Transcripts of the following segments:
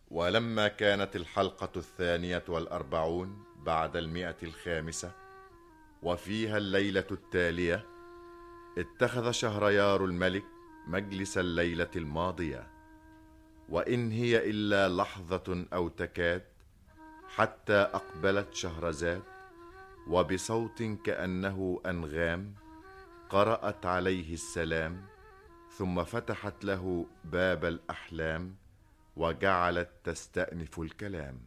ولما كانت الحلقة الثانية والأربعون بعد المئة الخامسة وفيها الليلة التالية اتخذ شهريار الملك مجلس الليلة الماضية وإن هي إلا لحظة أو تكاد حتى أقبلت شهرزاد وبصوت كأنه أنغام قرأت عليه السلام ثم فتحت له باب الأحلام وجعلت تستأنف الكلام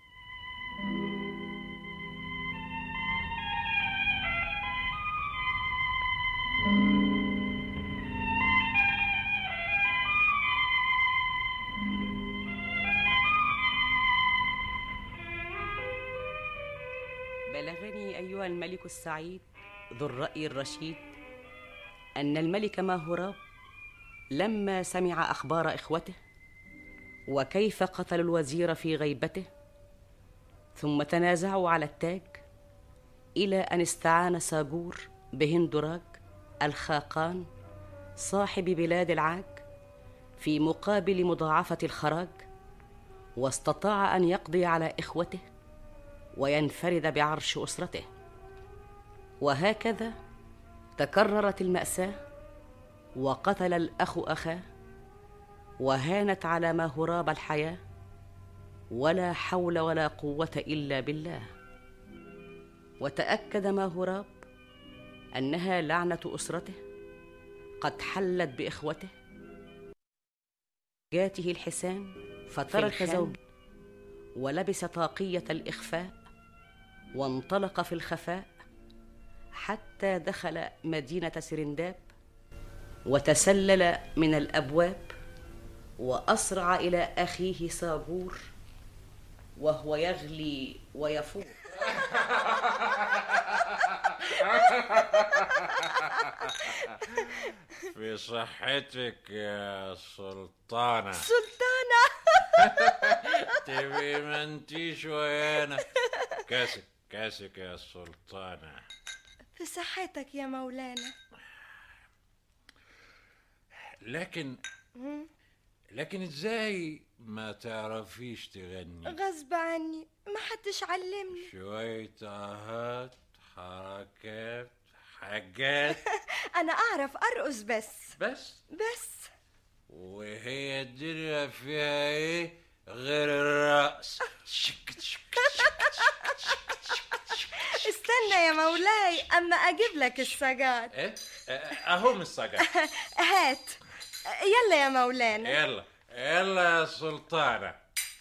بلغني أيها الملك السعيد ذو الرأي الرشيد أن الملك ماهوراب لما سمع أخبار إخوته وكيف قتلوا الوزير في غيبته ثم تنازعوا على التاج إلى أن استعان ساجور بهندراج الخاقان صاحب بلاد العاج في مقابل مضاعفة الخراج واستطاع أن يقضي على إخوته وينفرد بعرش أسرته وهكذا تكررت المأساة وقتل الأخ أخاه وهانت على ما هراب الحياة ولا حول ولا قوة إلا بالله وتأكد ما هراب أنها لعنة أسرته قد حلت بإخوته جاته الحسان فترك زوج ولبس طاقية الإخفاء وانطلق في الخفاء حتى دخل مدينة سرنداب وتسلل من الأبواب وأسرع إلى أخيه صابور وهو يغلي ويفور في صحتك يا سلطانة سلطانة تبي ما انتيش ويانا كاسك كاسك يا سلطانة في صحتك يا مولانا لكن لكن ازاي ما تعرفيش تغني غصب عني ما حدش علمني شوية اهات حركات حاجات انا اعرف ارقص بس بس بس وهي الدنيا فيها ايه غير الرقص شك شك استنى يا مولاي اما اجيب لك السجاد ايه اه، اهو من السجاد هات يلا يا مولانا يلا يلا يا سلطانة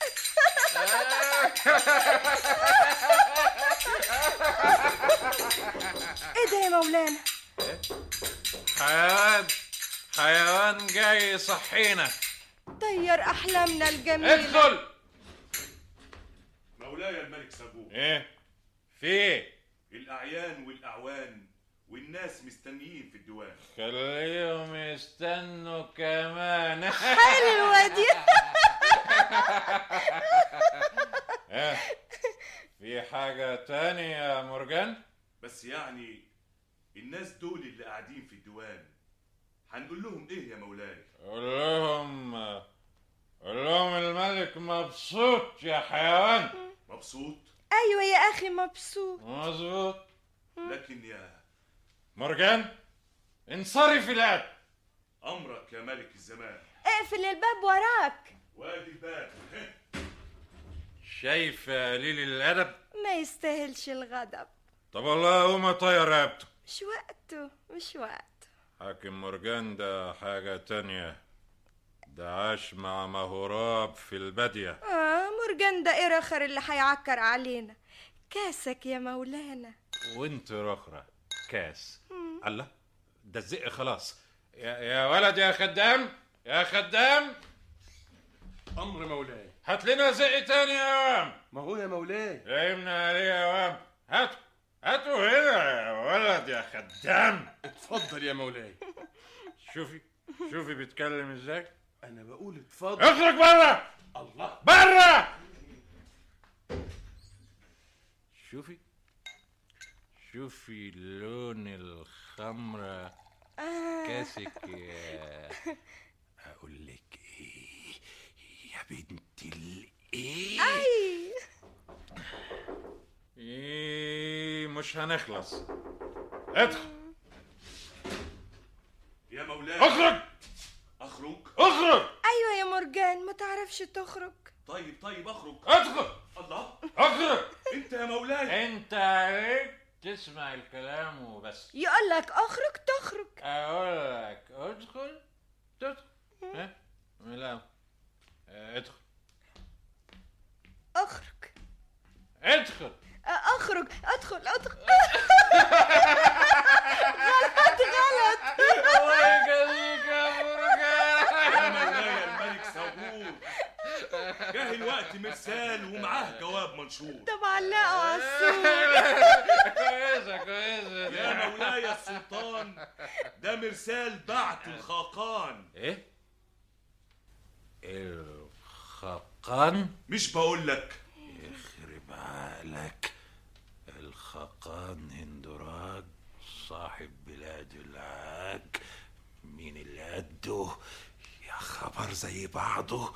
ايه ده يا مولانا حيوان حيوان جاي يصحينا طير احلامنا الجميله ادخل مولاي الملك سابور ايه في ايه الأعيان والأعوان والناس مستنيين في الديوان خليهم يستنوا كمان حلوه دي إيه؟ في حاجة تانية يا مرجان بس يعني الناس دول اللي قاعدين في الديوان هنقول لهم ايه يا مولاي قول لهم قول لهم الملك مبسوط يا حيوان مبسوط ايوه يا اخي مبسوط مظبوط لكن يا مرجان انصرف الآن أمرك يا ملك الزمان اقفل الباب وراك وادي الباب شايف يا قليل الأدب ما يستاهلش الغضب طب والله قوم اطير رقبته مش وقته مش وقته حاكم مرجان ده حاجة تانية ده عاش مع مهوراب في البادية اه مرجان ده ايه رخر اللي هيعكر علينا كاسك يا مولانا وانت رخرة كاس الله ده الزق خلاص يا, يا ولد يا خدام يا خدام امر مولاي هات لنا زق تاني يا وام ما هو يا مولاي جايبنا عليه يا وام هات هاتوا هنا يا ولد يا خدام اتفضل يا مولاي شوفي شوفي بيتكلم ازاي انا بقول اتفضل اخرج بره الله بره شوفي شوفي لون الخمرة آه. كاسك يا اقول لك ايه يا بنت الايه اي ايه مش هنخلص ادخل يا مولاي اخرج اخرج اخرج ايوه يا مرجان ما تعرفش تخرج طيب طيب اخرج ادخل الله اخرج انت يا مولاي انت عليك تسمع الكلام وبس يقول لك اخرج تخرج اقول لك ادخل تدخل ها لا اه، ادخل اخرج ادخل اخرج ادخل ادخل غلط غلط الله يخليك يا مرجان يا مولاي الملك صابور جه الوقت مرسال ومعاه جواب منشور طب علقوا على السور كويسه كويسه يا مولاي السلطان ده مرسال بعت الخاقان ايه الخاقان مش بقول لك يخرب عقلك الخاقان هندراج صاحب بلاد العاج مين اللي قده يا خبر زي بعضه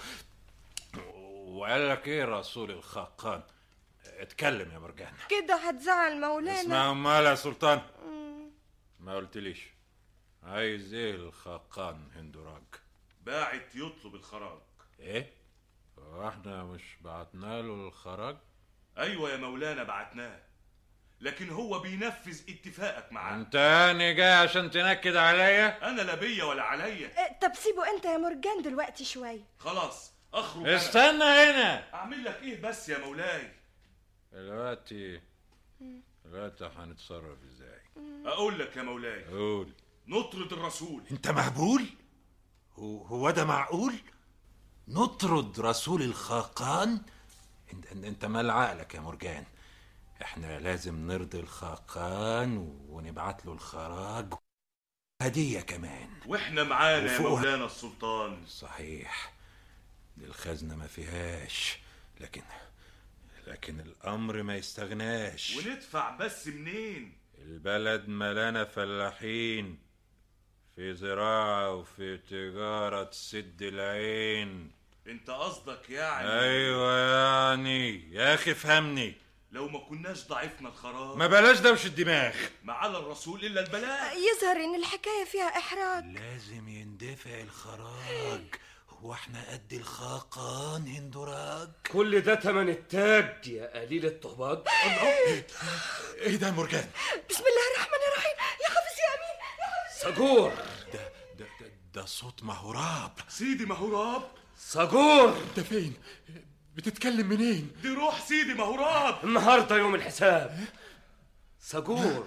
وقال لك ايه رسول الخاقان اتكلم يا مرجان كده هتزعل مولانا اسمع امال يا سلطان ما قلتليش عايز ايه الخاقان هندراج باعت يطلب الخراج ايه واحنا مش بعتنا له الخراج ايوه يا مولانا بعتناه لكن هو بينفذ اتفاقك معاه انت يعني جاي عشان تنكد عليا انا لا بيا ولا عليا اه، طب سيبه انت يا مرجان دلوقتي شويه خلاص اخرج أنا. استنى هنا اعمل لك ايه بس يا مولاي دلوقتي دلوقتي هنتصرف ازاي اقول لك يا مولاي قول نطرد الرسول انت مهبول هو هو ده معقول نطرد رسول الخاقان انت انت, انت مال عقلك يا مرجان احنا لازم نرضي الخاقان ونبعت له الخراج هدية كمان واحنا معانا يا وفوقها- مولانا السلطان صحيح دي الخزنة ما فيهاش لكن لكن الأمر ما يستغناش وندفع بس منين البلد ملانة فلاحين في زراعة وفي تجارة تسد العين انت قصدك يعني أيوة يعني يا أخي فهمني لو ما كناش ضعفنا الخراج ما بلاش دوش الدماغ ما على الرسول الا البلاء يظهر ان الحكايه فيها احراج لازم يندفع الخراج هو احنا قد الخاقان هندراج كل ده تمن التاج يا قليل الطهباج ايه ده يا مرجان بسم الله الرحمن الرحيم يا حافظ يا امين يا حافظ صجور ده ده ده, ده صوت مهراب سيدي مهراب صجور انت فين بتتكلم منين دي روح سيدي مهراب النهارده يوم الحساب صجور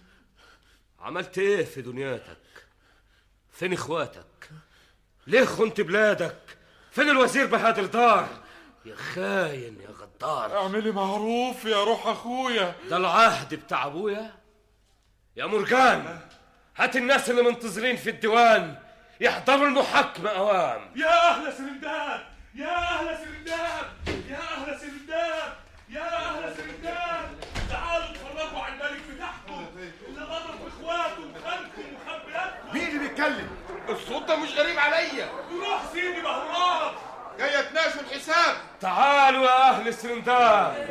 عملت ايه في دنياتك فين اخواتك ليه خنت بلادك فين الوزير بهادر دار يا خاين يا غدار اعملي معروف يا روح اخويا ده العهد بتاع ابويا يا مرجان هات الناس اللي منتظرين في الديوان يحضروا المحاكمة أوام يا اهل سرنداب يا اهل سرنداب يا اهل سرنداب يا اهل سرنداب تعالوا اتفرجوا على الملك بتاعكم اللي غدر باخواته وخالكم وخبياتكم مين اللي بيتكلم؟ الصوت ده مش غريب عليا روح سيدي مهراب جاي اتناشوا الحساب تعالوا يا أهل سرنداب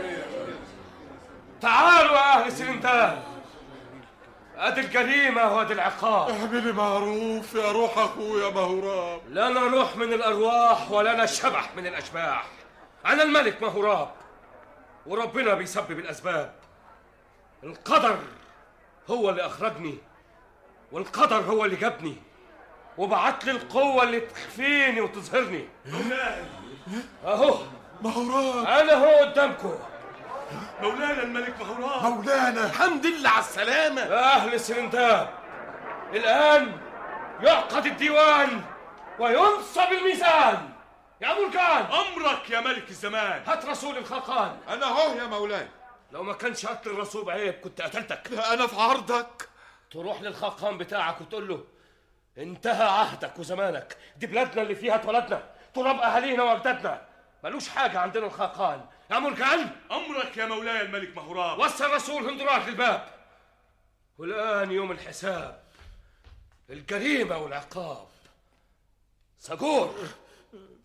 تعالوا يا أهل سرنداب أدي الجريمة وأدي العقاب اعملي معروف يا روح اخويا مهراب لا أنا روح من الأرواح ولا أنا شبح من الأشباح أنا الملك مهراب وربنا بيسبب الأسباب القدر هو اللي أخرجني والقدر هو اللي جابني وبعت لي القوة اللي تخفيني وتظهرني مولاي أهو مهراب أنا هو قدامكم مولانا الملك مهراب مولانا الحمد لله على السلامة يا أهل سرنداب الآن يعقد الديوان وينصب الميزان يا مرجان امرك يا ملك الزمان هات رسول الخاقان انا اهو يا مولاي لو ما كانش قتل الرسول بعيب كنت قتلتك انا في عرضك تروح للخاقان بتاعك وتقول له انتهى عهدك وزمانك دي بلادنا اللي فيها اتولدنا تراب اهالينا واجدادنا ملوش حاجة عندنا الخاقان يا مرجان امرك يا مولاي الملك مهراب وصل رسول هندراج للباب والآن يوم الحساب الجريمة والعقاب سجور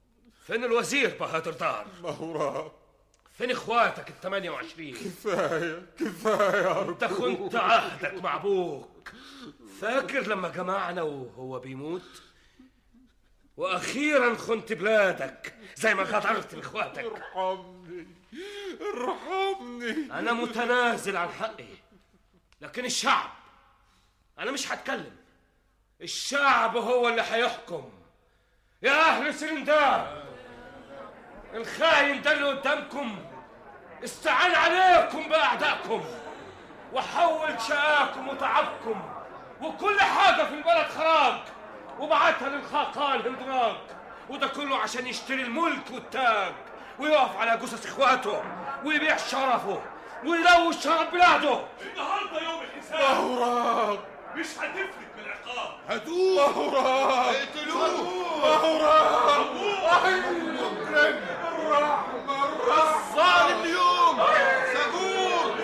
فين الوزير بهادر دار مهراب فين اخواتك ال 28 كفاية كفاية انت كنت عهدك مع ابوك فاكر لما جمعنا وهو بيموت واخيرا خنت بلادك زي ما غدرت لاخواتك ارحمني ارحمني انا متنازل عن حقي لكن الشعب انا مش هتكلم الشعب هو اللي هيحكم يا اهل سرنداب الخاين ده اللي قدامكم استعان عليكم باعدائكم وحول شقاكم وتعبكم وكل حاجه في البلد خراج وبعتها للخاقان هندراج وده كله عشان يشتري الملك والتاج ويقف على جثث اخواته ويبيع شرفه ويلوث شرف بلاده النهارده يوم الحساب مهراب مش هتفلت من العقاب هاتوه مهراب اقتلوه مهراب مجرم الرحمة الظالم اليوم سجون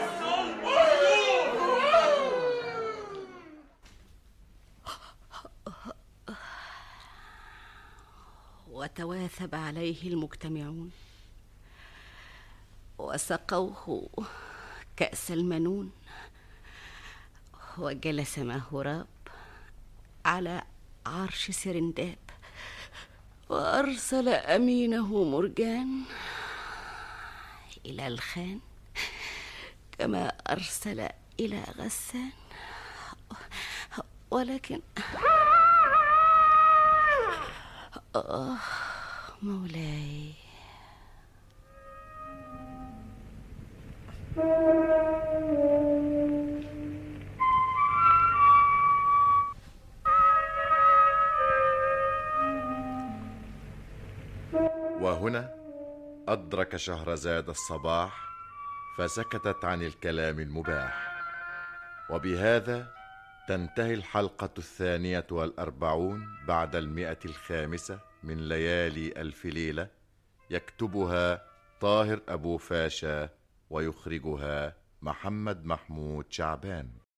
وتواثب عليه المجتمعون وسقوه كأس المنون وجلس مهراب على عرش سرنداب وأرسل أمينه مرجان إلى الخان كما أرسل إلى غسان ولكن آه مولاي وهنا أدرك شهرزاد الصباح فسكتت عن الكلام المباح وبهذا تنتهي الحلقة الثانية والأربعون بعد المئة الخامسة من ليالي ألف ليلة يكتبها طاهر أبو فاشا ويخرجها محمد محمود شعبان